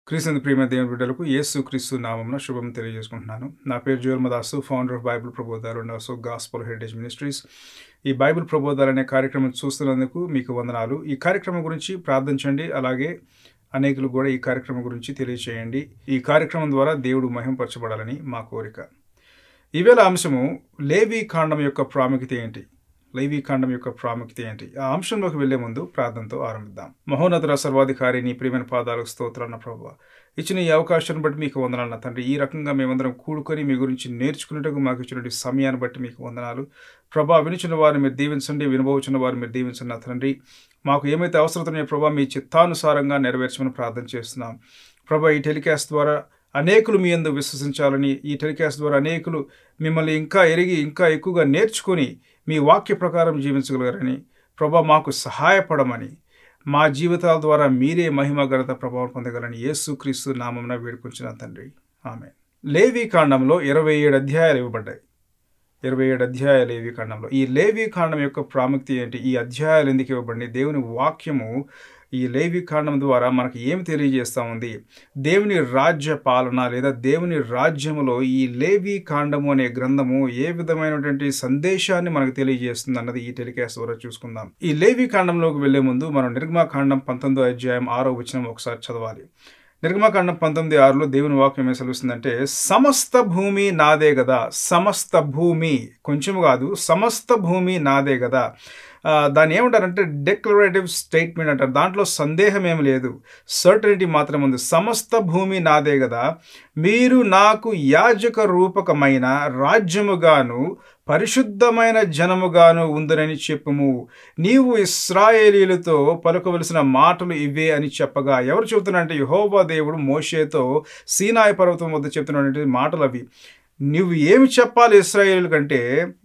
క్రీస్తు ప్రియమైన దేవుని బిడ్డలకు యేసు క్రీస్తు నామమున శుభం తెలియజేసుకుంటున్నాను నా పేరు జోల్మదాసు ఫౌండర్ ఆఫ్ బైబిల్ ప్రబోధాలు and also gospel heritage ministries ఈ బైబిల్ ప్రబోధాలు అనే కార్యక్రమం చూస్తున్నందుకు మీకు వందనాలు ఈ కార్యక్రమం గురించి ప్రార్థించండి అలాగే అనేకులు కూడా ఈ కార్యక్రమం గురించి తెలియచేయండి ఈ కార్యక్రమం ద్వారా దేవుడు మహింపరచబడాలని మా కోరిక ఈవేళ అంశము లేవి కాండం యొక్క ప్రాముఖ్యత ఏంటి లైవీ కాండం యొక్క ప్రాముఖ్యత ఏంటి ఆ అంశంలోకి వెళ్లే ముందు ప్రార్థనతో ఆరంభిద్దాం మహోన్నతుల సర్వాధికారి నీ ప్రియమైన పాదాలకు స్తోత్రాన్న ప్రభు ఇచ్చిన ఈ అవకాశాన్ని బట్టి మీకు వందనాలు తండ్రి ఈ రకంగా మేమందరం కూడుకొని మీ గురించి నేర్చుకునేటకు మాకు ఇచ్చినటువంటి సమయాన్ని బట్టి మీకు వందనాలు ప్రభా వినిచిన వారిని మీరు దీవించండి వినబోచున్న వారిని మీరు దీవించండి నా తండ్రి మాకు ఏమైతే అవసరం ఉన్నాయో ప్రభా మీ చిత్తానుసారంగా నెరవేర్చమని ప్రార్థన చేస్తున్నాం ప్రభా ఈ టెలికాస్ట్ ద్వారా అనేకులు మీ అందు విశ్వసించాలని ఈ టెలికాస్ట్ ద్వారా అనేకులు మిమ్మల్ని ఇంకా ఎరిగి ఇంకా ఎక్కువగా నేర్చుకొని మీ వాక్య ప్రకారం జీవించగలరని ప్రభా మాకు సహాయపడమని మా జీవితాల ద్వారా మీరే మహిమ ఘనత ప్రభావం పొందగలని యేసుక్రీస్తు నామమున వేడుకొంచిన తండ్రి ఆమె లేవి కాండంలో ఇరవై ఏడు అధ్యాయాలు ఇవ్వబడ్డాయి ఇరవై ఏడు అధ్యాయాలు లేవి కాండంలో ఈ లేవి కాండం యొక్క ప్రాముఖ్యత ఏంటి ఈ అధ్యాయాలు ఎందుకు ఇవ్వబడి దేవుని వాక్యము ఈ లేవి కాండం ద్వారా మనకు ఏమి తెలియజేస్తూ ఉంది దేవుని రాజ్య పాలన లేదా దేవుని రాజ్యములో ఈ లేవి కాండము అనే గ్రంథము ఏ విధమైనటువంటి సందేశాన్ని మనకు తెలియజేస్తుంది అన్నది ఈ టెలికాస్ట్ ద్వారా చూసుకుందాం ఈ లేవి కాండంలోకి వెళ్లే ముందు మనం నిర్గమాకాండం పంతొమ్మిదో అధ్యాయం ఆరో వచనం ఒకసారి చదవాలి నిర్గమాకాండం పంతొమ్మిది ఆరులో దేవుని వాక్యం ఏం సెలవుస్తుందంటే సమస్త భూమి నాదే కదా సమస్త భూమి కొంచెం కాదు సమస్త భూమి నాదే కదా దాన్ని ఏమంటారంటే డెక్లరేటివ్ స్టేట్మెంట్ అంటారు దాంట్లో సందేహం ఏమి లేదు సర్టనిటీ మాత్రం ఉంది సమస్త భూమి నాదే కదా మీరు నాకు యాజక రూపకమైన రాజ్యముగాను పరిశుద్ధమైన జనముగాను ఉందనని చెప్పుము నీవు ఇస్రాయేలీలతో పలుకవలసిన మాటలు ఇవే అని చెప్పగా ఎవరు చెబుతున్నారంటే యహోబా దేవుడు మోషేతో సీనాయ పర్వతం వద్ద చెప్తున్నటువంటి మాటలు అవి నువ్వు ఏమి చెప్పాలి ఇస్రాయేల్ కంటే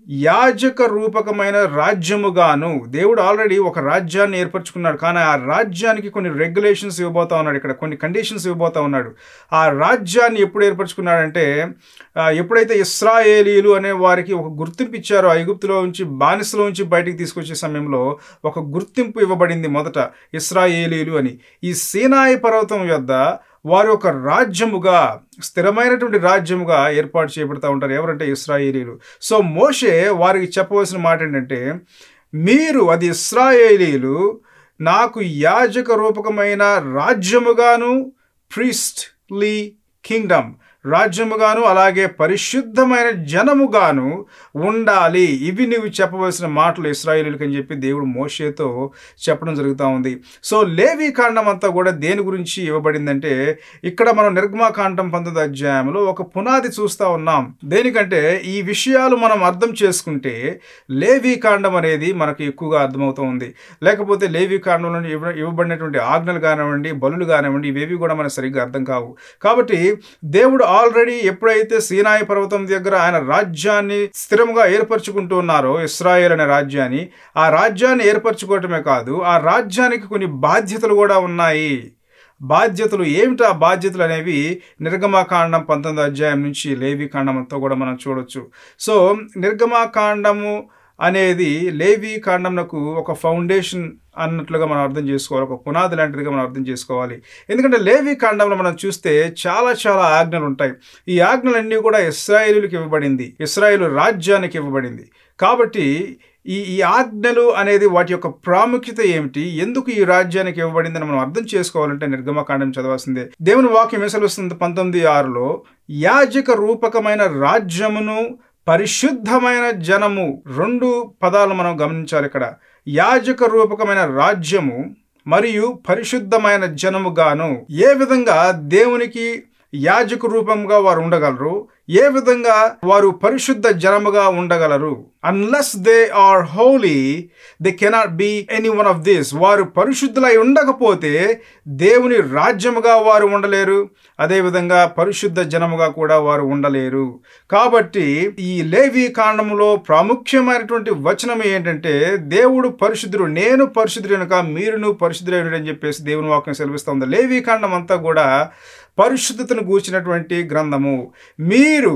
యాజక రూపకమైన రాజ్యముగాను దేవుడు ఆల్రెడీ ఒక రాజ్యాన్ని ఏర్పరచుకున్నాడు కానీ ఆ రాజ్యానికి కొన్ని రెగ్యులేషన్స్ ఇవ్వబోతా ఉన్నాడు ఇక్కడ కొన్ని కండిషన్స్ ఇవ్వబోతా ఉన్నాడు ఆ రాజ్యాన్ని ఎప్పుడు ఏర్పరచుకున్నాడంటే ఎప్పుడైతే ఇస్రాయేలీలు అనే వారికి ఒక గుర్తింపు ఇచ్చారో ఐగుప్తులో నుంచి బానిసలో నుంచి బయటికి తీసుకొచ్చే సమయంలో ఒక గుర్తింపు ఇవ్వబడింది మొదట ఇస్రాయేలీలు అని ఈ సీనాయి పర్వతం యొద్ద వారు ఒక రాజ్యముగా స్థిరమైనటువంటి రాజ్యముగా ఏర్పాటు చేయబడుతూ ఉంటారు ఎవరంటే ఇస్రాయేలీలు సో మోషే వారికి చెప్పవలసిన మాట ఏంటంటే మీరు అది ఇస్రాయేలీలు నాకు యాజక రూపకమైన రాజ్యముగాను ప్రీస్ట్లీ కింగ్డమ్ రాజ్యముగాను అలాగే పరిశుద్ధమైన జనముగాను ఉండాలి ఇవి నువ్వు చెప్పవలసిన మాటలు ఇస్రాయేలీలకు అని చెప్పి దేవుడు మోషేతో చెప్పడం జరుగుతూ ఉంది సో లేవి కాండం అంతా కూడా దేని గురించి ఇవ్వబడిందంటే ఇక్కడ మనం నిర్గమాకాండం పంతొమ్మిది అధ్యాయంలో ఒక పునాది చూస్తూ ఉన్నాం దేనికంటే ఈ విషయాలు మనం అర్థం చేసుకుంటే లేవి కాండం అనేది మనకు ఎక్కువగా అర్థమవుతూ ఉంది లేకపోతే లేవి కాండంలో ఇవ్వ ఇవ్వబడినటువంటి ఆజ్ఞలు కానివ్వండి బలులు కానివ్వండి ఇవేవి కూడా మనకు సరిగ్గా అర్థం కావు కాబట్టి దేవుడు ఆల్రెడీ ఎప్పుడైతే సీనాయి పర్వతం దగ్గర ఆయన రాజ్యాన్ని స్థిరంగా ఏర్పరచుకుంటూ ఉన్నారో ఇస్రాయేల్ అనే రాజ్యాన్ని ఆ రాజ్యాన్ని ఏర్పరచుకోవటమే కాదు ఆ రాజ్యానికి కొన్ని బాధ్యతలు కూడా ఉన్నాయి బాధ్యతలు ఏమిటి ఆ బాధ్యతలు అనేవి నిర్గమాకాండం పంతొమ్మిది అధ్యాయం నుంచి లేవి కాండం అంతా కూడా మనం చూడొచ్చు సో నిర్గమాకాండము అనేది లేవి కాండంకు ఒక ఫౌండేషన్ అన్నట్లుగా మనం అర్థం చేసుకోవాలి ఒక పునాది లాంటిదిగా మనం అర్థం చేసుకోవాలి ఎందుకంటే లేవి కాండంలో మనం చూస్తే చాలా చాలా ఆజ్ఞలు ఉంటాయి ఈ ఆజ్ఞలన్నీ కూడా ఇస్రాయేలులకు ఇవ్వబడింది ఇస్రాయేల్ రాజ్యానికి ఇవ్వబడింది కాబట్టి ఈ ఈ ఆజ్ఞలు అనేది వాటి యొక్క ప్రాముఖ్యత ఏమిటి ఎందుకు ఈ రాజ్యానికి ఇవ్వబడిందని మనం అర్థం చేసుకోవాలంటే నిర్గమకాండం చదవాల్సిందే దేవుని వాక్యం వస్తుంది పంతొమ్మిది ఆరులో యాజక రూపకమైన రాజ్యమును పరిశుద్ధమైన జనము రెండు పదాలు మనం గమనించాలి ఇక్కడ యాజక రూపకమైన రాజ్యము మరియు పరిశుద్ధమైన జనముగాను ఏ విధంగా దేవునికి యాజక రూపంగా వారు ఉండగలరు ఏ విధంగా వారు పరిశుద్ధ జనముగా ఉండగలరు unless they are holy they cannot be any one of this వారు పరిశుద్ధులై ఉండకపోతే దేవుని రాజ్యముగా వారు ఉండలేరు అదేవిధంగా పరిశుద్ధ జనముగా కూడా వారు ఉండలేరు కాబట్టి ఈ లేవి కాండములో ప్రాముఖ్యమైనటువంటి వచనం ఏంటంటే దేవుడు పరిశుద్ధుడు నేను పరిశుద్ధుడనుక మీరును పరిశుద్ధుడైన అని చెప్పేసి దేవుని వాక్యం సెలవిస్తుంది లేవి కాండం అంతా కూడా పరిశుద్ధతను గూర్చినటువంటి గ్రంథము మీరు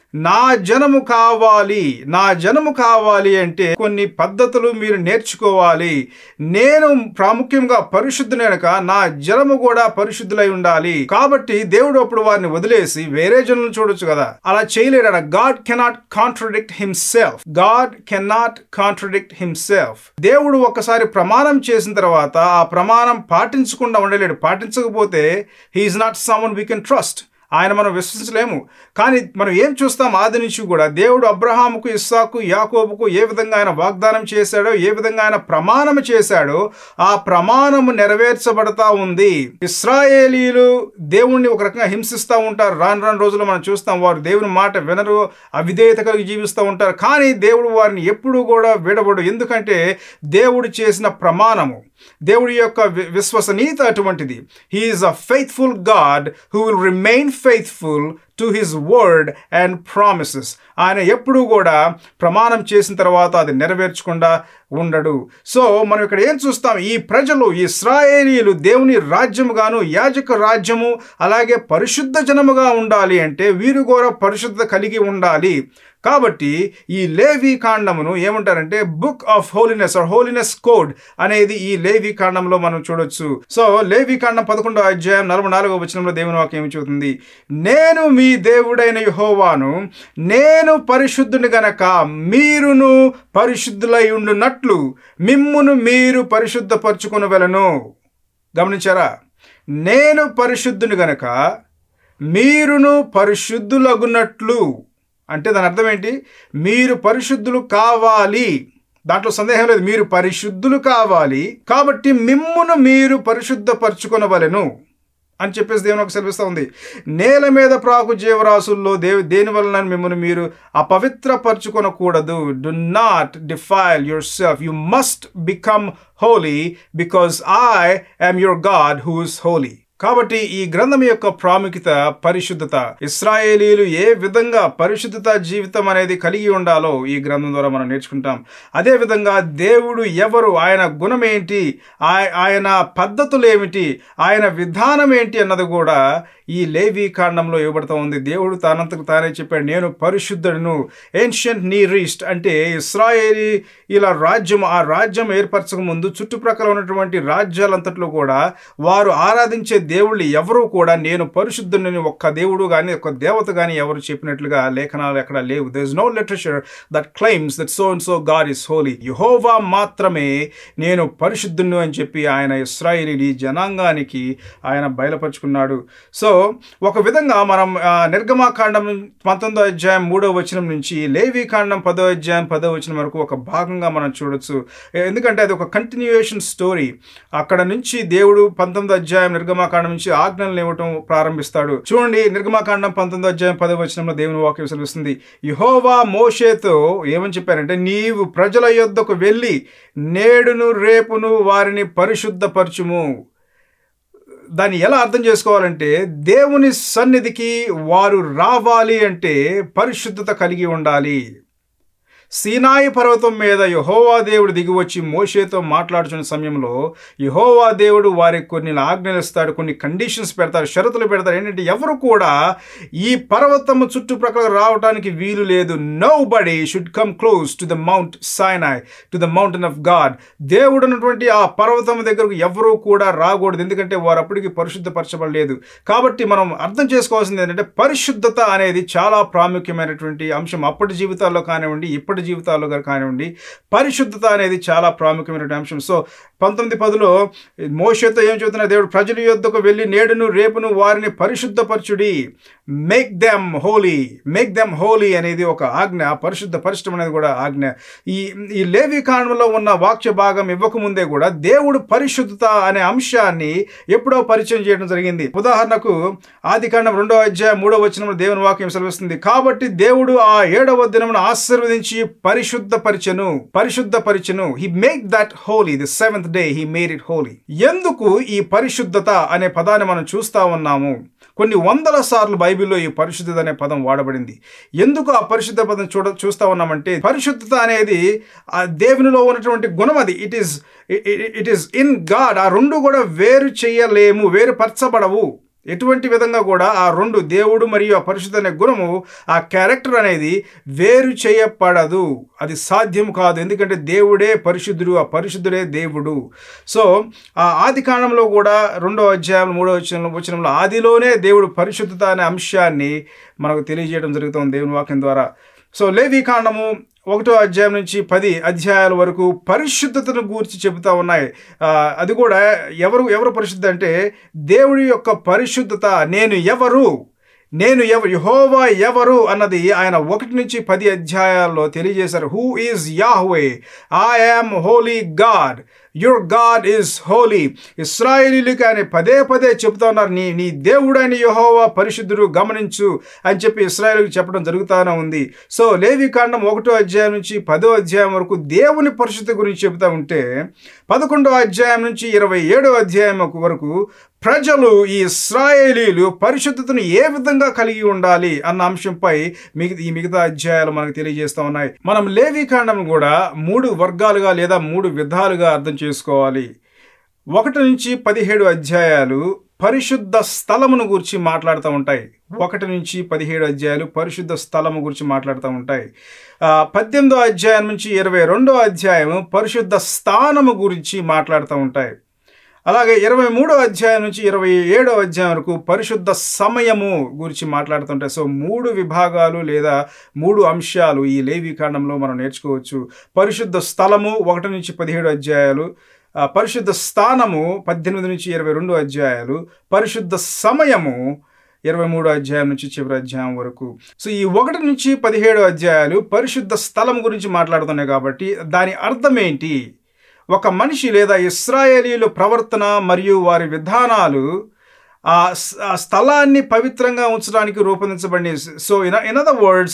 నా జనము కావాలి నా జనము కావాలి అంటే కొన్ని పద్ధతులు మీరు నేర్చుకోవాలి నేను ప్రాముఖ్యంగా పరిశుద్ధుని కనుక నా జనము కూడా పరిశుద్ధులై ఉండాలి కాబట్టి దేవుడు అప్పుడు వారిని వదిలేసి వేరే జనులను చూడొచ్చు కదా అలా చేయలేడు God cannot contradict himself God cannot contradict himself దేవుడు ఒకసారి ప్రమాణం చేసిన తర్వాత ఆ ప్రమాణం పాటించకుండా ఉండలేడు పాటించకపోతే he is not someone we can trust ఆయన మనం విశ్వసించలేము కానీ మనం ఏం చూస్తాం ఆది నుంచి కూడా దేవుడు అబ్రహాముకు ఇస్సాకు యాకోబుకు ఏ విధంగా ఆయన వాగ్దానం చేశాడో ఏ విధంగా ఆయన ప్రమాణం చేశాడో ఆ ప్రమాణము నెరవేర్చబడతా ఉంది ఇస్రాయేలీలు దేవుణ్ణి ఒక రకంగా హింసిస్తూ ఉంటారు రాను రాను రోజుల్లో మనం చూస్తాం వారు దేవుని మాట వినరు అవిధేయత కలిగి జీవిస్తూ ఉంటారు కానీ దేవుడు వారిని ఎప్పుడూ కూడా విడబడు ఎందుకంటే దేవుడు చేసిన ప్రమాణము దేవుడి యొక్క విశ్వసనీయత అటువంటిది he is a faithful God who will remain faithful to his word and promises ఆయన ఎప్పుడూ కూడా ప్రమాణం చేసిన తర్వాత అది నెరవేర్చకుండా ఉండడు సో మనం ఇక్కడ ఏం చూస్తాం ఈ ప్రజలు ఈ ఇస్రాయేలీలు దేవుని రాజ్యముగాను యాజక రాజ్యము అలాగే పరిశుద్ధ జనముగా ఉండాలి అంటే వీరు కూడా పరిశుద్ధత కలిగి ఉండాలి కాబట్టి ఈ లేవి కాండమును ఏమంటారంటే book of holiness or holiness code అనేది ఈ లేవి కాండంలో మనం చూడొచ్చు సో లేవి కాండం పదకొండో అధ్యాయం నలభై నాలుగో వచనంలో దేవుని వాక్యం ఏమి చెబుతుంది నేను మీ దేవుడైన యహోవాను నేను పరిశుద్ధుని గనక మీరును పరిశుద్ధులై ఉండునట్లు మిమ్మును మీరు పరిశుద్ధపరచుకునవలను గమనించారా నేను పరిశుద్ధుని గనక మీరును పరిశుద్ధులగునట్లు అంటే దాని అర్థం ఏంటి మీరు పరిశుద్ధులు కావాలి దాంట్లో సందేహం లేదు మీరు పరిశుద్ధులు కావాలి కాబట్టి మిమ్మును మీరు పరిశుద్ధపరచుకొనవలెను అని చెప్పేసి దేవుని ఒక సెలవిస్తూ ఉంది నేల మీద ప్రాకు జీవరాశుల్లో దేవు దేని వలన మిమ్మల్ని మీరు అపవిత్రపరచుకొనకూడదు do not defile yourself you must become holy because I am your God who is holy కాబట్టి ఈ గ్రంథం యొక్క ప్రాముఖ్యత పరిశుద్ధత ఇస్రాయేలీలు ఏ విధంగా పరిశుద్ధత జీవితం అనేది కలిగి ఉండాలో ఈ గ్రంథం ద్వారా మనం నేర్చుకుంటాం అదే విధంగా దేవుడు ఎవరు ఆయన గుణం ఏంటి ఆయన పద్ధతులు ఏమిటి ఆయన విధానం ఏంటి అన్నది కూడా ఈ లేవి కాండంలో ఇవ్వబడుతూ ఉంది దేవుడు తానంతకు తానే చెప్పాడు నేను పరిశుద్ధుడును ఏన్షియంట్ నీ రీస్ట్ అంటే ఇస్రాయేలీ ఇలా రాజ్యం ఆ రాజ్యం ఏర్పరచక ముందు చుట్టుప్రక్కల ఉన్నటువంటి రాజ్యాలంతట్లో కూడా వారు ఆరాధించే దేవుళ్ళు ఎవరూ కూడా నేను పరిశుద్ధుని ఒక్క దేవుడు కానీ ఒక్క దేవత కానీ ఎవరు చెప్పినట్లుగా లేఖనాలు ఎక్కడ లేవు there is no literature that claims that so and so God is holy యహోవా మాత్రమే నేను పరిశుద్ధును అని చెప్పి ఆయన ఇస్రాయేలీ జనాంగానికి ఆయన బయలుపరుచుకున్నాడు సో ఒక విధంగా మనం నిర్గమాకాండం పంతొమ్మిదో అధ్యాయం మూడో వచనం నుంచి లేవి కాండం పదో అధ్యాయం పదో వచనం వరకు ఒక భాగంగా మనం చూడొచ్చు ఎందుకంటే అది ఒక కంటిన్యూయేషన్ స్టోరీ అక్కడ నుంచి దేవుడు పంతొమ్మిదో అధ్యాయం నిర్గమాకాండం నుంచి ఆజ్ఞలను ఇవ్వటం ప్రారంభిస్తాడు చూడండి నిర్గమాకాండం పంతొమ్మిదో అధ్యాయం పదో వచనంలో దేవుని వాక్యం సెలవుస్తుంది యహోవా మోషేతో ఏమని చెప్పారంటే నీవు ప్రజల యొద్దకు వెళ్ళి నేడును రేపును వారిని పరిశుద్ధపరచుము దాన్ని ఎలా అర్థం చేసుకోవాలంటే దేవుని సన్నిధికి వారు రావాలి అంటే పరిశుద్ధత కలిగి ఉండాలి సీనాయి పర్వతం మీద యహోవా దేవుడు దిగివచ్చి మోషేతో మాట్లాడుచున్న సమయంలో యహోవా దేవుడు వారికి కొన్ని ఆజ్ఞలు ఇస్తాడు కొన్ని కండిషన్స్ పెడతాడు షరతులు పెడతాడు ఏంటంటే ఎవరు కూడా ఈ పర్వతము చుట్టుప్రక్కల రావడానికి వీలు లేదు nobody should come close to the mount Sinai to the mountain of God దేవుడు ఉన్నటువంటి ఆ పర్వతం దగ్గరకు ఎవరూ కూడా రాకూడదు ఎందుకంటే వారు అప్పటికి పరిశుద్ధపరచబడలేదు కాబట్టి మనం అర్థం చేసుకోవాల్సింది ఏంటంటే పరిశుద్ధత అనేది చాలా ప్రాముఖ్యమైనటువంటి అంశం అప్పటి జీవితాల్లో కానివ్వండి ఇప్పటి జీవితాల్లో కానివ్వండి పరిశుద్ధత అనేది చాలా ప్రాముఖ్యమైనటువంటి అంశం సో పంతొమ్మిది పదిలో మోషతో ఏం చెబుతున్నా దేవుడు ప్రజల యొద్దకు వెళ్ళి నేడును రేపును వారిని పరిశుద్ధపరచుడి make them holy make them holy అనేది ఒక ఆజ్ఞ పరిశుద్ధ పరిశుద్ధం అనేది కూడా ఆజ్ఞ ఈ ఈ లేవి కాండంలో ఉన్న వాక్య భాగం ఇవ్వకముందే కూడా దేవుడు పరిశుద్ధత అనే అంశాన్ని ఎప్పుడో పరిచయం చేయడం జరిగింది ఉదాహరణకు ఆది కాండం రెండో అధ్యాయం మూడో వచనంలో దేవుని వాక్యం సెలవిస్తుంది కాబట్టి దేవుడు ఆ ఏడవ దినమును ఆశీర్వదించి పరిశుద్ధపరిచెను పరిశుద్ధపరిచెను he make that holy the seventh day he made it holy ఎందుకు ఈ పరిశుద్ధత అనే పదాన్ని మనం చూస్తా ఉన్నాము కొన్ని వందల సార్లు బైబిల్లో ఈ పరిశుద్ధత అనే పదం వాడబడింది ఎందుకు ఆ పరిశుద్ధ పదం చూడ చూస్తా ఉన్నామంటే పరిశుద్ధత అనేది ఆ దేవునిలో ఉన్నటువంటి గుణం అది it is it is in God ఆ రెండు కూడా వేరు చేయలేము వేరు పరచబడవు ఎటువంటి విధంగా కూడా ఆ రెండు దేవుడు మరియు ఆ పరిశుద్ధ అనే గుణము ఆ క్యారెక్టర్ అనేది వేరు చేయబడదు అది సాధ్యం కాదు ఎందుకంటే దేవుడే పరిశుద్ధుడు ఆ పరిశుద్ధుడే దేవుడు సో ఆ ఆది కాండంలో కూడా రెండో అధ్యాయం మూడో వచనంలో వచనంలో ఆదిలోనే దేవుడు పరిశుద్ధత అనే అంశాన్ని మనకు తెలియజేయడం జరుగుతుంది దేవుని వాక్యం ద్వారా సో లేవి కాండము ఒకటో అధ్యాయం నుంచి పది అధ్యాయాల వరకు పరిశుద్ధతను గూర్చి చెబుతా ఉన్నాయి ఆ, అది కూడా ఎవరు ఎవరు పరిశుద్ధ అంటే దేవుడి యొక్క పరిశుద్ధత నేను ఎవరు నేను ఎవరు యహోవా ఎవరు అన్నది ఆయన ఒకటి నుంచి పది అధ్యాయాల్లో తెలియజేశారు who is Yahweh I am holy God your God is holy ఇస్రాయేలీలకి ఆయన పదే పదే చెబుతా ఉన్నారు నీ నీ దేవుడైన యహోవా పరిశుద్ధుడు గమనించు అని చెప్పి ఇస్రాయేల్కి చెప్పడం జరుగుతూనే ఉంది సో లేవి కాండం ఒకటో అధ్యాయం నుంచి పదో అధ్యాయం వరకు దేవుని పరిశుద్ధి గురించి చెబుతా ఉంటే పదకొండో అధ్యాయం నుంచి ఇరవై ఏడో అధ్యాయం వరకు ప్రజలు ఈ ఇస్రాయేలీలు పరిశుద్ధతను ఏ విధంగా కలిగి ఉండాలి అన్న అంశంపై మిగతా ఈ మిగతా అధ్యాయాలు మనకు తెలియజేస్తా ఉన్నాయి మనం లేవి కాండం కూడా మూడు వర్గాలుగా లేదా మూడు విధాలుగా అర్థం చేసుకోవాలి ఒకటి నుంచి పదిహేడు అధ్యాయాలు పరిశుద్ధ స్థలమును గురించి మాట్లాడుతూ ఉంటాయి ఒకటి నుంచి పదిహేడు అధ్యాయాలు పరిశుద్ధ స్థలము గురించి మాట్లాడుతూ ఉంటాయి ఆ, పద్దెనిమిదో అధ్యాయం నుంచి ఇరవై రెండో అధ్యాయం పరిశుద్ధ స్థానము గురించి మాట్లాడుతూ ఉంటాయి అలాగే ఇరవై మూడో అధ్యాయం నుంచి ఇరవై ఏడో అధ్యాయం వరకు పరిశుద్ధ సమయము గురించి మాట్లాడుతుంటాయి సో మూడు విభాగాలు లేదా మూడు అంశాలు ఈ లేవి కాండంలో మనం నేర్చుకోవచ్చు పరిశుద్ధ స్థలము ఒకటి నుంచి పదిహేడు అధ్యాయాలు ఆ, పరిశుద్ధ స్థానము పద్దెనిమిది నుంచి ఇరవై రెండు అధ్యాయాలు పరిశుద్ధ సమయము ఇరవై మూడో అధ్యాయం నుంచి చివరి అధ్యాయం వరకు సో ఈ ఒకటి నుంచి పదిహేడు అధ్యాయాలు పరిశుద్ధ స్థలం గురించి మాట్లాడుతున్నాయి కాబట్టి దాని అర్థం ఏంటి ఒక మనిషి లేదా ఇస్రాయేలీల ప్రవర్తన మరియు వారి విధానాలు ఆ స్- ఆ స్థలాన్ని పవిత్రంగా ఉంచడానికి రూపొందించబడి so in in other words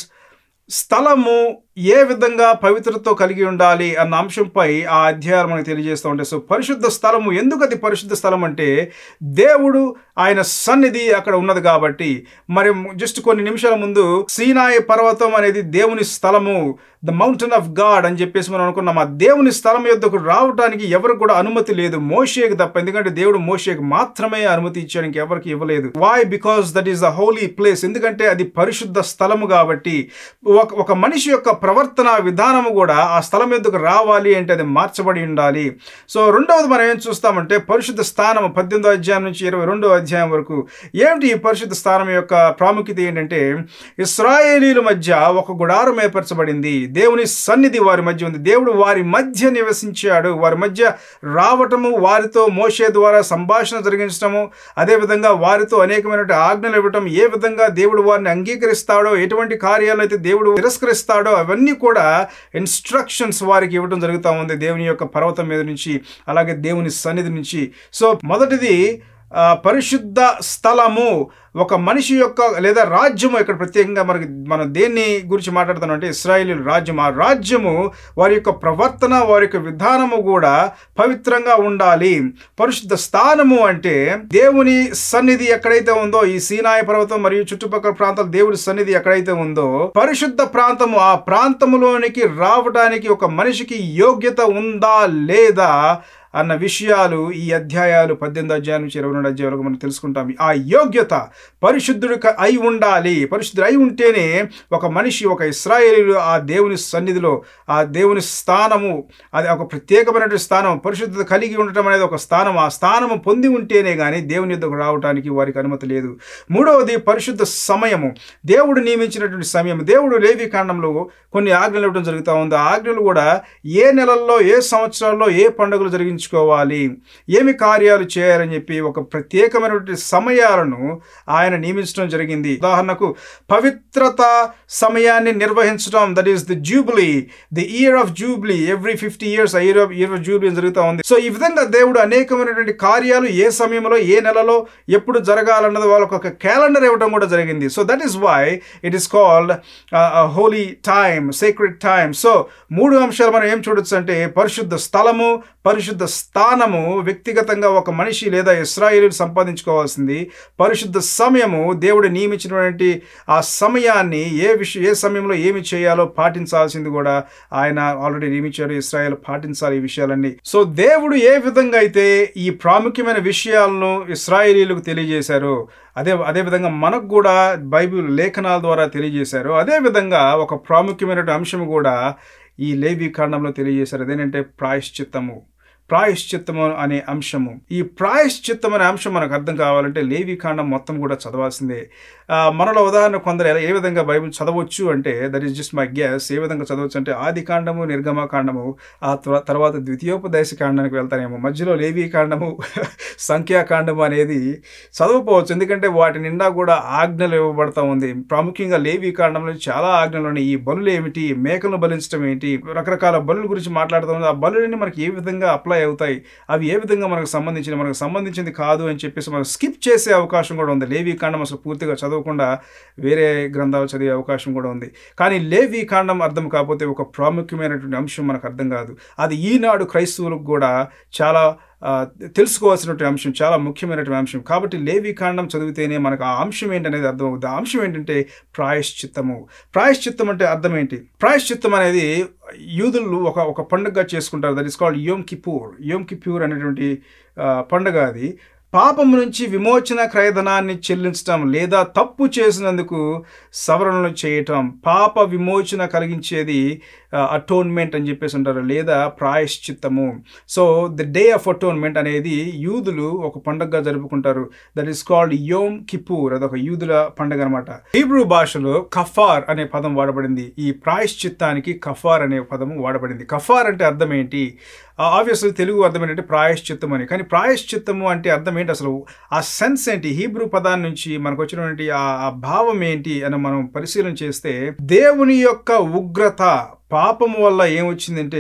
స్థలము ఏ విధంగా పవిత్రతో కలిగి ఉండాలి అన్న అంశంపై ఆ అధ్యాయాలు మనకు తెలియజేస్తూ ఉంటాయి సో పరిశుద్ధ స్థలము ఎందుకు అది పరిశుద్ధ స్థలం అంటే దేవుడు ఆయన సన్నిధి అక్కడ ఉన్నది కాబట్టి మరి జస్ట్ కొన్ని నిమిషాల ముందు సీనాయి పర్వతం అనేది దేవుని స్థలము ద మౌంటైన్ ఆఫ్ గాడ్ అని చెప్పేసి మనం అనుకున్నాం ఆ దేవుని స్థలం యొద్దకు రావడానికి ఎవరికి కూడా అనుమతి లేదు మోషేకి తప్ప ఎందుకంటే దేవుడు మోషేకి మాత్రమే అనుమతి ఇచ్చాడు ఎవరికి ఇవ్వలేదు why because that is the holy place ఎందుకంటే అది పరిశుద్ధ స్థలము కాబట్టి ఒక ఒక మనిషి యొక్క ప్రవర్తన విధానము కూడా ఆ స్థలం ఎందుకు రావాలి అంటే అది మార్చబడి ఉండాలి సో రెండవది మనం ఏం చూస్తామంటే పరిశుద్ధ స్థానం పద్దెనిమిదో అధ్యాయం నుంచి ఇరవై రెండో అధ్యాయం వరకు ఏమిటి ఈ పరిశుద్ధ స్థానం యొక్క ప్రాముఖ్యత ఏంటంటే ఇస్రాయేలీల మధ్య ఒక గుడారం ఏర్పరచబడింది దేవుని సన్నిధి వారి మధ్య ఉంది దేవుడు వారి మధ్య నివసించాడు వారి మధ్య రావటము వారితో మోషే ద్వారా సంభాషణ జరిగించడము అదేవిధంగా వారితో అనేకమైన ఆజ్ఞలు ఇవ్వటం ఏ విధంగా దేవుడు వారిని అంగీకరిస్తాడో ఎటువంటి కార్యాలు అయితే దేవుడు తిరస్కరిస్తాడో అవన్నీ కూడా ఇన్స్ట్రక్షన్స్ వారికి ఇవ్వడం జరుగుతూ ఉంది దేవుని యొక్క పర్వతం మీద నుంచి అలాగే దేవుని సన్నిధి నుంచి సో మొదటిది ఆ, పరిశుద్ధ స్థలము ఒక మనిషి యొక్క లేదా రాజ్యము ఇక్కడ ప్రత్యేకంగా మనకి మనం దేన్ని గురించి మాట్లాడుతున్నాం అంటే ఇస్రాయేలీ రాజ్యం ఆ రాజ్యము వారి యొక్క ప్రవర్తన వారి యొక్క విధానము కూడా పవిత్రంగా ఉండాలి పరిశుద్ధ స్థానము అంటే దేవుని సన్నిధి ఎక్కడైతే ఉందో ఈ సీనాయ పర్వతం మరియు చుట్టుపక్కల ప్రాంతాలు దేవుని సన్నిధి ఎక్కడైతే ఉందో పరిశుద్ధ ప్రాంతము ఆ ప్రాంతములోనికి రావడానికి ఒక మనిషికి యోగ్యత ఉందా లేదా అన్న విషయాలు ఈ అధ్యాయాలు పద్దెనిమిది అధ్యాయం నుంచి ఇరవై రెండు అధ్యాయాలకు మనం తెలుసుకుంటాం ఆ యోగ్యత పరిశుద్ధుడు క- అయి ఉండాలి పరిశుద్ధుడు అయి ఉంటేనే ఒక మనిషి ఒక ఇస్రాయేలీలు ఆ దేవుని సన్నిధిలో ఆ దేవుని స్థానము అది ఒక ప్రత్యేకమైనటువంటి స్థానం పరిశుద్ధత కలిగి ఉండటం అనేది ఒక స్థానం ఆ స్థానము పొంది ఉంటేనే కానీ దేవుని యుద్ధకు రావడానికి వారికి అనుమతి లేదు మూడవది పరిశుద్ధ సమయము దేవుడు నియమించినటువంటి సమయం దేవుడు లేవి కాండంలో కొన్ని ఆజ్ఞలు ఇవ్వడం జరుగుతూ ఉంది ఆ ఆజ్ఞలు కూడా ఏ నెలల్లో ఏ సంవత్సరాల్లో ఏ పండుగలు జరిగించుకోవాలి ఏమి కార్యాలు చేయాలని చెప్పి ఒక ప్రత్యేకమైనటువంటి సమయాలను ఆయన నియమించడం జరిగింది ఉదాహరణకు పవిత్రత సమయాన్ని నిర్వహించడం that is the jubilee the year of jubilee every fifty years year of year of jubilee జరుగుతూ ఉంది సో ఈ విధంగా దేవుడు అనేకమైనటువంటి కార్యాలు ఏ సమయంలో ఏ నెలలో ఎప్పుడు జరగాలన్నది వాళ్ళకు ఒక క్యాలెండర్ ఇవ్వడం కూడా జరిగింది so that is why it is called holy time secret time so మూడు అంశాలు మనం ఏం చూడొచ్చు అంటే పరిశుద్ధ స్థలము పరిశుద్ధ స్థానము వ్యక్తిగతంగా ఒక మనిషి లేదా ఇస్రాయేలు సంపాదించుకోవాల్సింది పరిశుద్ధ సమయము దేవుడు నియమించినటువంటి ఆ సమయాన్ని ఏ విషయం ఏ సమయంలో ఏమి చేయాలో పాటించాల్సింది కూడా ఆయన ఆల్రెడీ నియమించాడు ఇస్రాయేల్ పాటించాలి ఈ విషయాలన్నీ సో దేవుడు ఏ విధంగా అయితే ఈ ప్రాముఖ్యమైన విషయాలను ఇస్రాయేలీలకు తెలియజేశారో అదే అదేవిధంగా మనకు కూడా బైబిల్ లేఖనాల ద్వారా తెలియజేశారు అదేవిధంగా ఒక ప్రాముఖ్యమైన అంశం కూడా ఈ లేవి కాండంలో తెలియజేశారు అదేంటంటే ప్రాయశ్చిత్తము ప్రాయశ్చిత్తము అనే అంశము ఈ ప్రాయశ్చిత్తం అనే అంశం మనకు అర్థం కావాలంటే లేవి కాండం మొత్తం కూడా చదవాల్సిందే మనలో ఉదాహరణ కొందరు ఎలా ఏ విధంగా బైబిల్ చదవచ్చు అంటే that is just my guess ఏ విధంగా చదవచ్చు అంటే ఆది కాండము నిర్గమ కాండము ఆ తర్వాత ద్వితీయోపదేశ కాండానికి వెళ్తానేమో మధ్యలో లేవి కాండము సంఖ్యాకాండము అనేది చదవకపోవచ్చు ఎందుకంటే వాటి నిండా కూడా ఆజ్ఞలు ఇవ్వబడతా ఉంది ప్రాముఖ్యంగా లేవి కాండంలో చాలా ఆజ్ఞలు ఉన్నాయి ఈ బలులు ఏమిటి మేకలను బలించడం ఏంటి రకరకాల బలుల గురించి మాట్లాడుతూ ఉంది ఆ బలులని మనకి ఏ విధంగా అప్లై అవుతాయి అవి ఏ విధంగా మనకు సంబంధించిన మనకు సంబంధించింది కాదు అని చెప్పేసి మనం స్కిప్ చేసే అవకాశం కూడా ఉంది లేవి కాండం అసలు పూర్తిగా చదవకుండా వేరే గ్రంథాలు చదివే అవకాశం కూడా ఉంది కానీ లేవి కాండం అర్థం కాకపోతే ఒక ప్రాముఖ్యమైనటువంటి అంశం మనకు అర్థం కాదు అది ఈనాడు క్రైస్తవులకు కూడా చాలా తెలుసుకోవాల్సినటువంటి అంశం చాలా ముఖ్యమైనటువంటి అంశం కాబట్టి లేవి కాండం చదివితేనే మనకు ఆ అంశం ఏంటనేది అర్థం అవుతుంది ఆ అంశం ఏంటంటే ప్రాయశ్చిత్తము ప్రాయశ్చిత్తం అంటే అర్థం ఏంటి ప్రాయశ్చిత్తం అనేది యూదులు ఒక ఒక పండుగగా చేసుకుంటారు that is called Yom Kippur Yom Kippur అనేటువంటి పండుగ అది పాపం నుంచి విమోచన క్రయధనాన్ని చెల్లించటం లేదా తప్పు చేసినందుకు సవరణలు చేయటం పాప విమోచన కలిగించేది అటోన్మెంట్ అని చెప్పేసి ఉంటారు లేదా ప్రాయశ్చిత్తము so the day of atonement అనేది యూదులు ఒక పండుగగా జరుపుకుంటారు that is called Yom Kippur అదొక యూదుల పండుగ అనమాట హీబ్రూ భాషలో కఫార్ అనే పదం వాడబడింది ఈ ప్రాయశ్చిత్తానికి కఫార్ అనే పదము వాడబడింది కఫార్ అంటే అర్థం ఏంటి ఆబ్వియస్లీ తెలుగు అర్థం ఏంటంటే ప్రాయశ్చిత్తం అని కానీ ప్రాయశ్చిత్తము అంటే అర్థం ఏంటి అసలు ఆ సెన్స్ ఏంటి హీబ్రూ పదాన్ని నుంచి మనకు వచ్చినటువంటి ఆ భావం ఏంటి అని మనం పరిశీలన చేస్తే దేవుని యొక్క ఉగ్రత పాపము వల్ల ఏమొచ్చిందంటే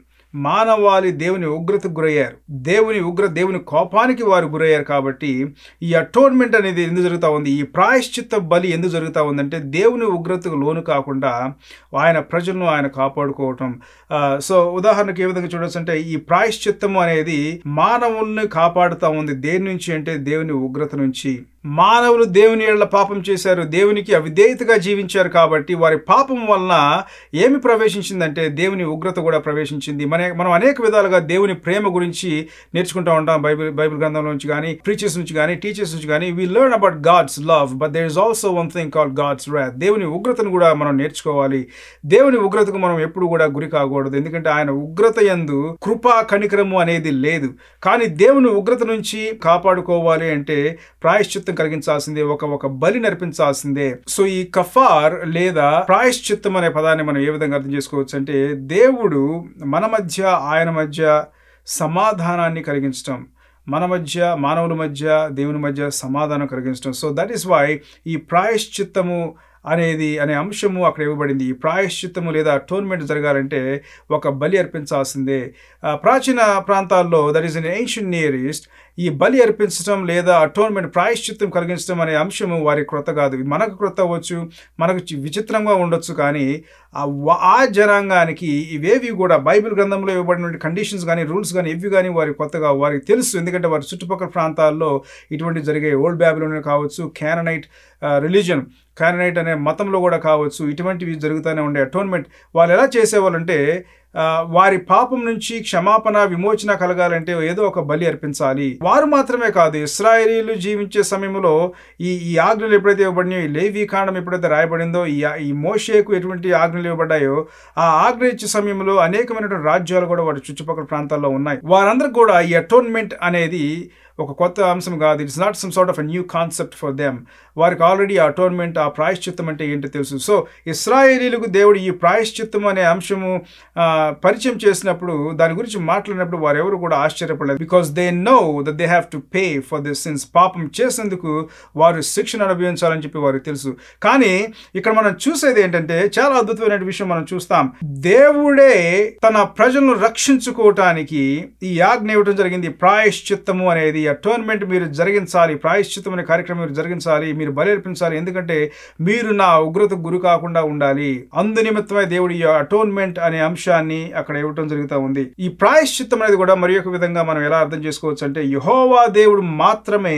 మానవాళి దేవుని ఉగ్రతకు గురయ్యారు దేవుని ఉగ్ర దేవుని కోపానికి వారు గురయ్యారు కాబట్టి ఈ అటోన్మెంట్ అనేది ఎందుకు జరుగుతూ ఉంది ఈ ప్రాయశ్చిత్త బలి ఎందుకు జరుగుతూ ఉందంటే దేవుని ఉగ్రతకు లోను కాకుండా ఆయన ప్రజలను ఆయన కాపాడుకోవటం సో ఉదాహరణకు ఏ విధంగా చూడొచ్చు అంటే ఈ ప్రాయశ్చిత్తము అనేది మానవుల్ని కాపాడుతూ ఉంది దేని నుంచి అంటే దేవుని ఉగ్రత నుంచి మానవులు దేవుని ఏళ్ల పాపం చేశారు దేవునికి అవిధేయతగా జీవించారు కాబట్టి వారి పాపం వలన ఏమి ప్రవేశించిందంటే దేవుని ఉగ్రత కూడా ప్రవేశించింది మన మనం అనేక విధాలుగా దేవుని ప్రేమ గురించి నేర్చుకుంటూ ఉంటాం బైబిల్ బైబిల్ గ్రంథంలో నుంచి కానీ ప్రీచర్స్ నుంచి కానీ టీచర్స్ నుంచి కానీ we learn about God's love but there is also one thing call God's wrath దేవుని ఉగ్రతను కూడా మనం నేర్చుకోవాలి దేవుని ఉగ్రతకు మనం ఎప్పుడు కూడా గురి కాకూడదు ఎందుకంటే ఆయన ఉగ్రత ఎందు కృపా కనికరము అనేది లేదు కానీ దేవుని ఉగ్రత నుంచి కాపాడుకోవాలి అంటే ప్రాయశ్చిత్తం కలిగించాల్సిందే ఒక ఒక బలి నడిపించాల్సిందే సో ఈ కఫార్ లేదా ప్రాయశ్చిత్తం అనే పదాన్ని మనం ఏ విధంగా అర్థం చేసుకోవచ్చు అంటే దేవుడు మన మధ్య ఆయన మధ్య సమాధానాన్ని కలిగించటం మన మధ్య మానవుల మధ్య దేవుని మధ్య సమాధానం కలిగించడం సో దట్ ఈస్ వై ఈ ప్రాయశ్చిత్తము అనేది అనే అంశము అక్కడ ఇవ్వబడింది ఈ ప్రాయశ్చిత్తము లేదా అటోన్మెంట్ జరగాలంటే ఒక బలి అర్పించాల్సిందే ప్రాచీన ప్రాంతాల్లో that is in ancient near east ఈ బలి అర్పించడం లేదా అటోన్మెంట్ ప్రాయశ్చిత్తం కలిగించడం అనే అంశము వారి క్రొత్త కాదు మనకు క్రొత్త అవ్వచ్చు మనకు విచిత్రంగా ఉండొచ్చు కానీ ఆ జనాంగానికి ఇవేవి కూడా బైబిల్ గ్రంథంలో ఇవ్వబడిన కండిషన్స్ కానీ రూల్స్ కానీ ఇవి కానీ వారి కొత్తగా వారికి తెలుసు ఎందుకంటే వారి చుట్టుపక్కల ప్రాంతాల్లో ఇటువంటి జరిగే ఓల్డ్ బ్యాబిలోనే కావచ్చు క్యాననైట్ రిలీజన్ క్యాననైట్ అనే మతంలో కూడా కావచ్చు ఇటువంటివి జరుగుతూనే ఉండే అటోన్మెంట్ వాళ్ళు ఎలా చేసేవాళ్ళంటే వారి పాపం నుంచి క్షమాపణ విమోచన కలగాలంటే ఏదో ఒక బలి అర్పించాలి వారు మాత్రమే కాదు ఇస్రాయేలీలు జీవించే సమయంలో ఈ ఈ ఆజ్ఞలు ఎప్పుడైతే ఇవ్వబడినాయో ఈ లేవి కాండం ఎప్పుడైతే రాయబడిందో ఈ ఈ మోషేకు ఎటువంటి ఆజ్ఞలు ఇవ్వబడ్డాయో ఆ ఆజ్ఞ ఇచ్చే సమయంలో అనేకమైనటువంటి రాజ్యాలు కూడా వారి చుట్టుపక్కల ప్రాంతాల్లో ఉన్నాయి వారందరికి కూడా ఈ అటోన్మెంట్ అనేది ఒక కొత్త అంశం కాదు it's not some sort of a new concept for them వారికి ఆల్రెడీ అటోన్మెంట్ ఆ ప్రాయశ్చిత్తం అంటే ఏంటో తెలుసు సో ఇస్రాయేలీలకు దేవుడు ఈ ప్రాయశ్చిత్తం అనే అంశము పరిచయం చేసినప్పుడు దాని గురించి మాట్లాడినప్పుడు వారు ఎవరు కూడా ఆశ్చర్యపడలేదు because they know that they have to pay for this sins పాపం చేసేందుకు వారు శిక్షణ అనుభవించాలని చెప్పి వారికి తెలుసు కానీ ఇక్కడ మనం చూసేది ఏంటంటే చాలా అద్భుతమైన విషయం మనం చూస్తాం దేవుడే తన ప్రజలను రక్షించుకోవటానికి ఈ ఆజ్ఞ ఇవ్వడం జరిగింది ప్రాయశ్చిత్తము అనేది అటోన్మెంట్ మీరు జరిగించాలి ప్రాయశ్చిత్తం అనే కార్యక్రమం మీరు జరిగించాలి మీరు బలి అర్పించాలి ఎందుకంటే మీరు నా ఉగ్రతకు గురి కాకుండా ఉండాలి అందు నిమిత్తమై దేవుడు ఈ అటోన్మెంట్ అనే అంశాన్ని అని అక్కడ ఇవ్వటం జరుగుతూ ఉంది ఈ ప్రాయశ్చిత్తం అనేది కూడా మరి ఒక విధంగా మనం ఎలా అర్థం చేసుకోవచ్చు అంటే యహోవా దేవుడు మాత్రమే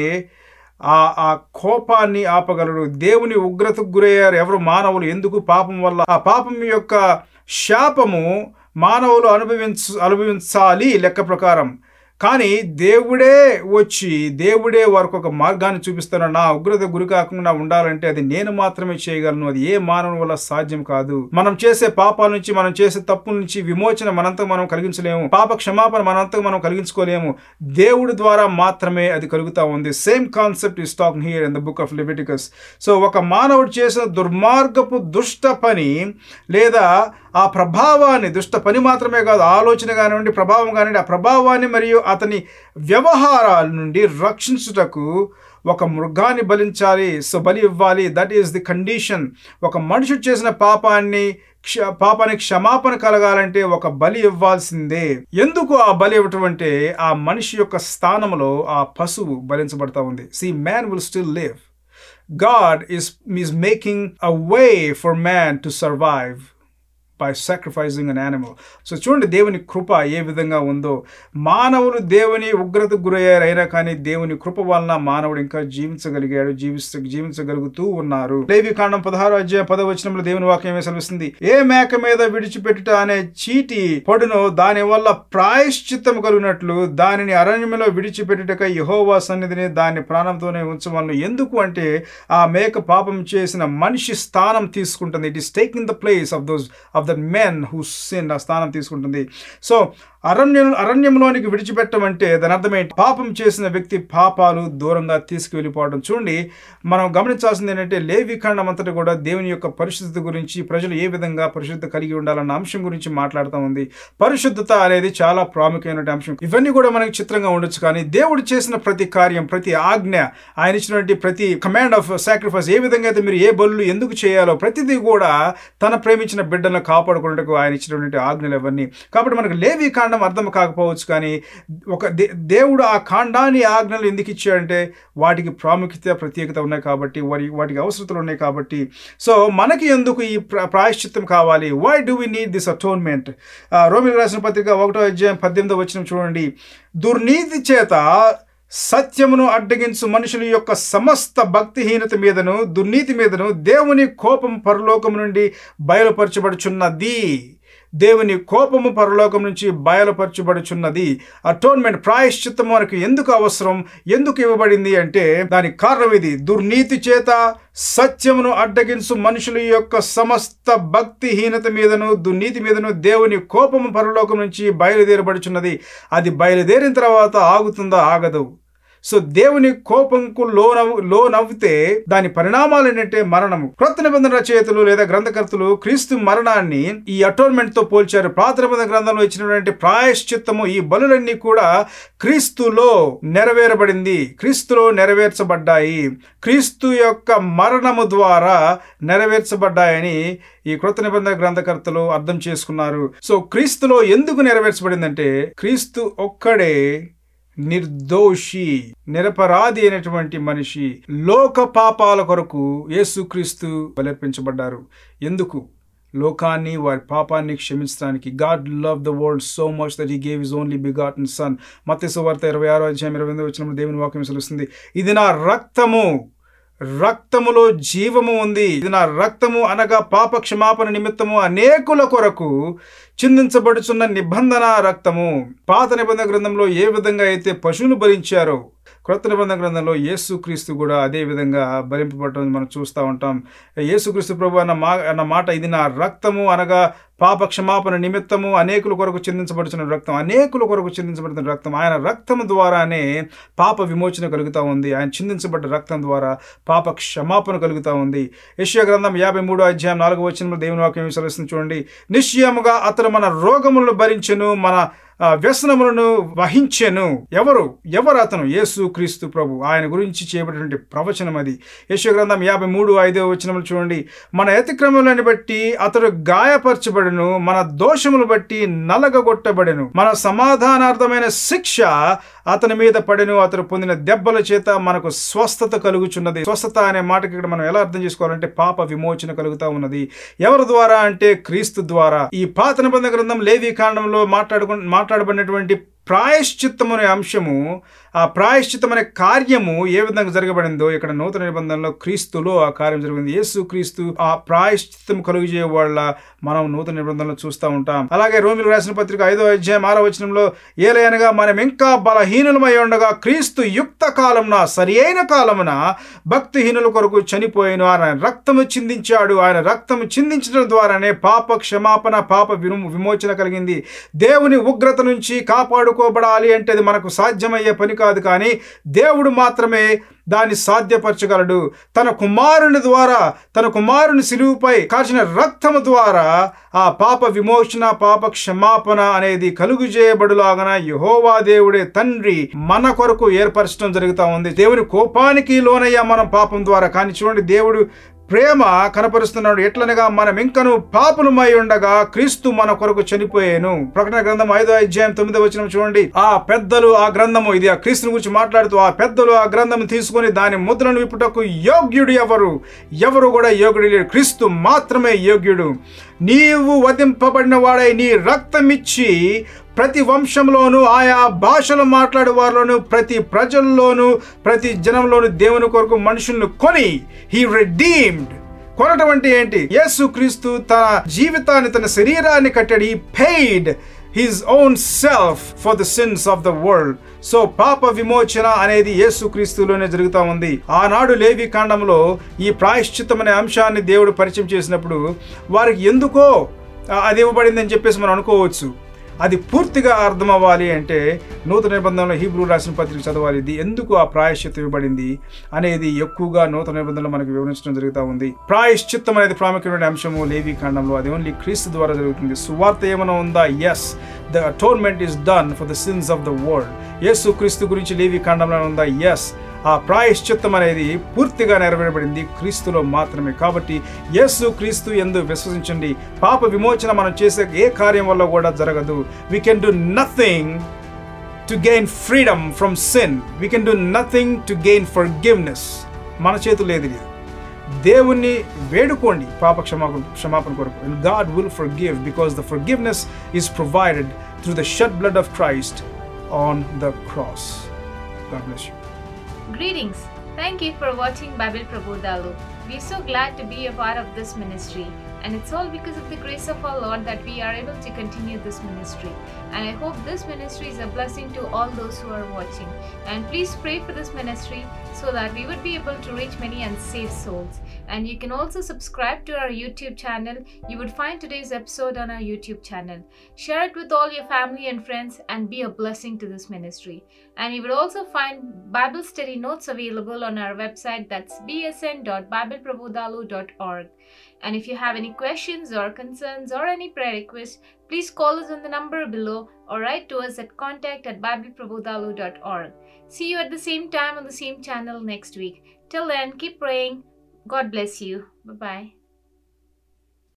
ఆ ఆ కోపాన్ని ఆపగలడు దేవుని ఉగ్రతకు గురయ్యారు ఎవరు మానవులు ఎందుకు పాపం వల్ల ఆ పాపం యొక్క శాపము మానవులు అనుభవించ అనుభవించాలి లెక్క ప్రకారం కానీ దేవుడే వచ్చి దేవుడే వారికి ఒక మార్గాన్ని చూపిస్తాను నా ఉగ్రత గురి కాకుండా ఉండాలంటే అది నేను మాత్రమే చేయగలను అది ఏ మానవుని వల్ల సాధ్యం కాదు మనం చేసే పాపాల నుంచి మనం చేసే తప్పుల నుంచి విమోచన మనంతా మనం కలిగించలేము పాప క్షమాపణ మనంతా మనం కలిగించుకోలేము దేవుడి ద్వారా మాత్రమే అది కలుగుతా ఉంది same concept is talking here in the book of Leviticus so ఒక మానవుడు చేసిన దుర్మార్గపు దుష్ట పని లేదా ఆ ప్రభావాన్ని దుష్ట పని మాత్రమే కాదు ఆలోచన కానివ్వండి ప్రభావం కానివ్వండి ఆ ప్రభావాన్ని మరియు అతని వ్యవహారాల నుండి రక్షించుటకు ఒక మృగాన్ని బలించాలి సో బలి ఇవ్వాలి దట్ ఈస్ ది కండిషన్ ఒక మనుషుడు చేసిన పాపాన్ని క్ష పాపానికి క్షమాపణ కలగాలంటే ఒక బలి ఇవ్వాల్సిందే ఎందుకు ఆ బలి ఇవ్వటం అంటే ఆ మనిషి యొక్క స్థానంలో ఆ పశువు బలించబడతా ఉంది see man will still live God is, is making a way for man to survive by sacrificing an animal so చూడండి దేవుని కృప ఏ విధంగా ఉందో మానవులు దేవుని ఉగ్రతకు గురయ్యారు అయినా కానీ దేవుని కృప వలన మానవుడు ఇంకా జీవించగలిగాడు జీవిస్తూ జీవించగలుగుతూ ఉన్నారు లేవి కాండం పదహారు అధ్యాయం పదవచనంలో దేవుని వాక్యం ఏమి సెలవిస్తుంది ఏ మేక మీద విడిచిపెట్టుట అనే చీటి పడును దాని వల్ల ప్రాయశ్చిత్తం కలిగినట్లు దానిని అరణ్యంలో విడిచిపెట్టుటకై యహోవా సన్నిధిని దాన్ని ప్రాణంతోనే ఉంచవలను ఎందుకు అంటే ఆ మేక పాపం చేసిన మనిషి స్థానం తీసుకుంటుంది it is taking the place of those of the men who sin ఆ స్థానం తీసుకుంటుంది సో అరణ్యం అరణ్యంలోనికి విడిచిపెట్టమంటే దాని అర్థం ఏంటి పాపం చేసిన వ్యక్తి పాపాలు దూరంగా తీసుకువెళ్ళిపోవడం చూడండి మనం గమనించాల్సింది ఏంటంటే లేవి ఖండం అంతటి కూడా దేవుని యొక్క పరిశుద్ధత గురించి ప్రజలు ఏ విధంగా పరిశుద్ధత కలిగి ఉండాలన్న అంశం గురించి మాట్లాడుతూ ఉంది పరిశుద్ధత అనేది చాలా ప్రాముఖ్యమైన అంశం ఇవన్నీ కూడా మనకి చిత్రంగా ఉండొచ్చు కానీ దేవుడు చేసిన ప్రతి కార్యం ప్రతి ఆజ్ఞ ఆయన ఇచ్చినటువంటి ప్రతి కమాండ్ ఆఫ్ సాక్రిఫైస్ ఏ విధంగా అయితే మీరు ఏ బలు ఎందుకు చేయాలో ప్రతిదీ కూడా తన ప్రేమించిన బిడ్డలను కాపాడుకున్నట్టుకు ఆయన ఇచ్చినటువంటి ఆజ్ఞలు ఇవన్నీ కాబట్టి మనకు లేవి కాండం అర్థం కాకపోవచ్చు కానీ ఒక దే దేవుడు ఆ కాండాన్ని ఆజ్ఞలు ఎందుకు ఇచ్చాడంటే వాటికి ప్రాముఖ్యత ప్రత్యేకత ఉన్నాయి కాబట్టి వారి వాటికి అవసరతలు ఉన్నాయి కాబట్టి సో మనకి ఎందుకు ఈ ప్ర ప్రాయశ్చిత్తం కావాలి why do we need this atonement రోమిల్ రాసిన పత్రిక ఒకటో అధ్యాయం పద్దెనిమిదో వచ్చిన చూడండి దుర్నీతి చేత సత్యమును అడ్డగించు మనుషుల యొక్క సమస్త భక్తిహీనత మీదను దుర్నీతి మీదను దేవుని కోపం పరలోకం నుండి బయలుపరచబడుచున్నది దేవుని కోపము పరలోకం నుంచి బయలుపరచబడుచున్నది అటోన్మెంట్ ప్రాయశ్చిత్తం మనకు ఎందుకు అవసరం ఎందుకు ఇవ్వబడింది అంటే దానికి కారణం ఇది దుర్నీతి చేత సత్యమును అడ్డగించు మనుషుల యొక్క సమస్త భక్తిహీనత మీదను దుర్నీతి మీదను దేవుని కోపము పరలోకం నుంచి బయలుదేరబడుచున్నది అది బయలుదేరిన తర్వాత ఆగుతుందా ఆగదు సో దేవుని కోపంకు లోనవ్ లోనవ్వితే దాని పరిణామాలు ఏంటంటే మరణము క్రొత్త నిబంధన రచయితలు లేదా గ్రంథకర్తలు క్రీస్తు మరణాన్ని ఈ అటోన్మెంట్ తో పోల్చారు పాత నిబంధన గ్రంథంలో ఇచ్చినటువంటి ప్రాయశ్చిత్తము ఈ బలులన్నీ కూడా క్రీస్తులో నెరవేరబడింది క్రీస్తులో నెరవేర్చబడ్డాయి క్రీస్తు యొక్క మరణము ద్వారా నెరవేర్చబడ్డాయని ఈ క్రొత్త నిబంధన గ్రంథకర్తలు అర్థం చేసుకున్నారు సో క్రీస్తులో ఎందుకు నెరవేర్చబడిందంటే క్రీస్తు ఒక్కడే నిర్దోషి నిరపరాధి అయినటువంటి మనిషి లోక పాపాల కొరకు యేసుక్రీస్తు బలర్పించబడ్డారు ఎందుకు లోకాన్ని వారి పాపాన్ని క్షమించడానికి God love the world so much that he gave is only begotten son మత్స్య వార్త ఇరవై ఆరో అధ్యాయం ఇరవై ఎనిమిది వచ్చినప్పుడు దేవుని వాక్యం సెలుస్తుంది ఇది నా రక్తము రక్తములో జీవము ఉంది ఇది నా రక్తము అనగా పాప క్షమాపణ నిమిత్తము అనేకుల కొరకు చిందించబడుచున్న నిబంధన రక్తము పాత నిబంధన గ్రంథంలో ఏ విధంగా అయితే పశువులు భరించారో క్రొత్త నిబంధన గ్రంథంలో యేసుక్రీస్తు కూడా అదే విధంగా భరింపబడటం మనం చూస్తూ ఉంటాం యేసుక్రీస్తు ప్రభు అన్న మా అన్న మాట ఇది నా రక్తము అనగా పాప క్షమాపణ నిమిత్తము అనేకుల కొరకు చిందించబడుతున్న రక్తం అనేకుల కొరకు చిందించబడుతున్న రక్తం ఆయన రక్తం ద్వారానే పాప విమోచన కలుగుతూ ఉంది ఆయన చిందించబడ్డ రక్తం ద్వారా పాప క్షమాపణ కలుగుతూ ఉంది యశ్య గ్రంథం యాభై మూడో అధ్యాయం నాలుగో వచ్చిన దేవుని వాక్యం సెలవుస్తుంది చూడండి నిశ్చయముగా అతను మన రోగములను భరించెను మన ఆ, వ్యసనములను వహించెను ఎవరు ఎవరు అతను యేసు క్రీస్తు ప్రభు ఆయన గురించి చేయబడినటువంటి ప్రవచనం అది యశో గ్రంథం యాభై మూడు ఐదో వచనములు చూడండి మన అతిక్రమములను బట్టి అతడు గాయపరచబడును మన దోషములు బట్టి నలగగొట్టబడెను మన సమాధానార్థమైన శిక్ష అతని మీద పడెను అతడు పొందిన దెబ్బల చేత మనకు స్వస్థత కలుగుచున్నది స్వస్థత అనే మాటకి ఇక్కడ మనం ఎలా అర్థం చేసుకోవాలంటే పాప విమోచన కలుగుతా ఉన్నది ఎవరి ద్వారా అంటే క్రీస్తు ద్వారా ఈ పాత నిబంధన గ్రంథం లేవి కాండంలో మాట్లాడుకు మాట్లాడబడినటువంటి ప్రాయశ్చిత్తం అనే అంశము ఆ ప్రాయశ్చిత్తం అనే కార్యము ఏ విధంగా జరగబడిందో ఇక్కడ నూతన నిబంధనలో క్రీస్తులో ఆ కార్యం జరిగింది యేసు క్రీస్తు ఆ ప్రాయశ్చిత్తం కలుగు వాళ్ళ మనం నూతన నిబంధనలు చూస్తూ ఉంటాం అలాగే రోమిలు రాసిన పత్రిక ఐదో అధ్యాయం ఆరో వచనంలో ఏలయనగా మనం ఇంకా బలహీనులమై ఉండగా క్రీస్తు యుక్త కాలమున సరి అయిన కాలమున భక్తిహీనుల కొరకు చనిపోయాను ఆయన రక్తము చిందించాడు ఆయన రక్తము చిందించడం ద్వారానే పాప క్షమాపణ పాప విము విమోచన కలిగింది దేవుని ఉగ్రత నుంచి కాపాడుకోబడాలి అంటే అది మనకు సాధ్యమయ్యే పని కాదు కానీ దేవుడు మాత్రమే దాన్ని సాధ్యపరచగలడు తన కుమారుని ద్వారా తన కుమారుని సిలువుపై కాచిన రక్తము ద్వారా ఆ పాప విమోచన పాప క్షమాపణ అనేది కలుగు చేయబడులాగన యహోవా దేవుడే తండ్రి మన కొరకు ఏర్పరచడం జరుగుతూ ఉంది దేవుని కోపానికి లోనయ్యా మనం పాపం ద్వారా కానీ చూడండి దేవుడు ప్రేమ కనపరుస్తున్నాడు ఎట్లనగా మనం ఇంకను పాపులమై ఉండగా క్రీస్తు మన కొరకు చనిపోయాను ప్రకటన గ్రంథం ఐదో అధ్యాయం తొమ్మిదో వచ్చిన చూడండి ఆ పెద్దలు ఆ గ్రంథము ఇది ఆ క్రీస్తుని గురించి మాట్లాడుతూ ఆ పెద్దలు ఆ గ్రంథం తీసుకొని దాని ముద్రను విప్పుటకు యోగ్యుడు ఎవరు ఎవరు కూడా యోగ్యుడు లేడు క్రీస్తు మాత్రమే యోగ్యుడు నీవు వధింపబడిన వాడై నీ రక్తమిచ్చి ప్రతి వంశంలోను ఆయా భాషలు మాట్లాడే వారిలోను ప్రతి ప్రజల్లోనూ ప్రతి జనంలోను దేవుని కొరకు మనుషులను కొని హీ రెడీమ్డ్ కొనటం అంటే ఏంటి యేసు క్రీస్తు తన జీవితాన్ని తన శరీరాన్ని కట్టాడు he paid his own self for the sins of the world so పాప విమోచన అనేది యేసుక్రీస్తులోనే జరుగుతూ ఉంది ఆనాడు లేవి కాండంలో ఈ ప్రాయశ్చిత్తం అనే అంశాన్ని దేవుడు పరిచయం చేసినప్పుడు వారికి ఎందుకో ఆ, అది ఇవ్వబడిందని చెప్పేసి మనం అనుకోవచ్చు అది పూర్తిగా అర్థం అవ్వాలి అంటే నూతన నిబంధనలో హీబ్రూ రాసిన పత్రిక చదవాలి ఇది ఎందుకు ఆ ప్రాయశ్చిత్తం ఇవ్వబడింది అనేది ఎక్కువగా నూతన నిబంధనలో మనకు వివరించడం జరుగుతూ ఉంది ప్రాయశ్చిత్తం అనేది ప్రాముఖ్యమైన అంశము లేవి కాండంలో అది ఓన్లీ క్రీస్తు ద్వారా జరుగుతుంది సువార్త ఏమైనా ఉందా yes the atonement is done for the sins of the world యేసు క్రీస్తు గురించి లేవి కాండంలో ఉందా ఎస్ ఆ ప్రాయశ్చిత్తం అనేది పూర్తిగా నెరవేరబడింది క్రీస్తులో మాత్రమే కాబట్టి యేసు క్రీస్తు ఎందు విశ్వసించండి పాప విమోచన మనం చేసే ఏ కార్యం వల్ల కూడా జరగదు we can do nothing to gain freedom from sin we can do nothing to gain forgiveness మన చేతులు లేదు ఇది దేవుణ్ణి వేడుకోండి పాప క్షమాపణ క్షమాపణ కొరకు and God will forgive because the forgiveness is provided through the shed blood of Christ on the cross God bless you Greetings. Thank you for watching Bible Prabodhalu. We're so glad to be a part of this ministry, and it's all because of the grace of our Lord that we are able to continue this ministry. And I hope this ministry is a blessing to all those who are watching. And please pray for this ministry so that we would be able to reach many unsaved souls. And you can also subscribe to our YouTube channel. You would find today's episode on our YouTube channel. Share it with all your family and friends and be a blessing to this ministry. And you would also find Bible study notes available on our website that's bsn.bibleprabodhalu.org. And if you have any questions or concerns or any prayer requests, please call us on the number below or write to us at contact at bibleprabodhalu.org. See you at the same time on the same channel next week. Till then, keep praying. God bless you. Bye bye.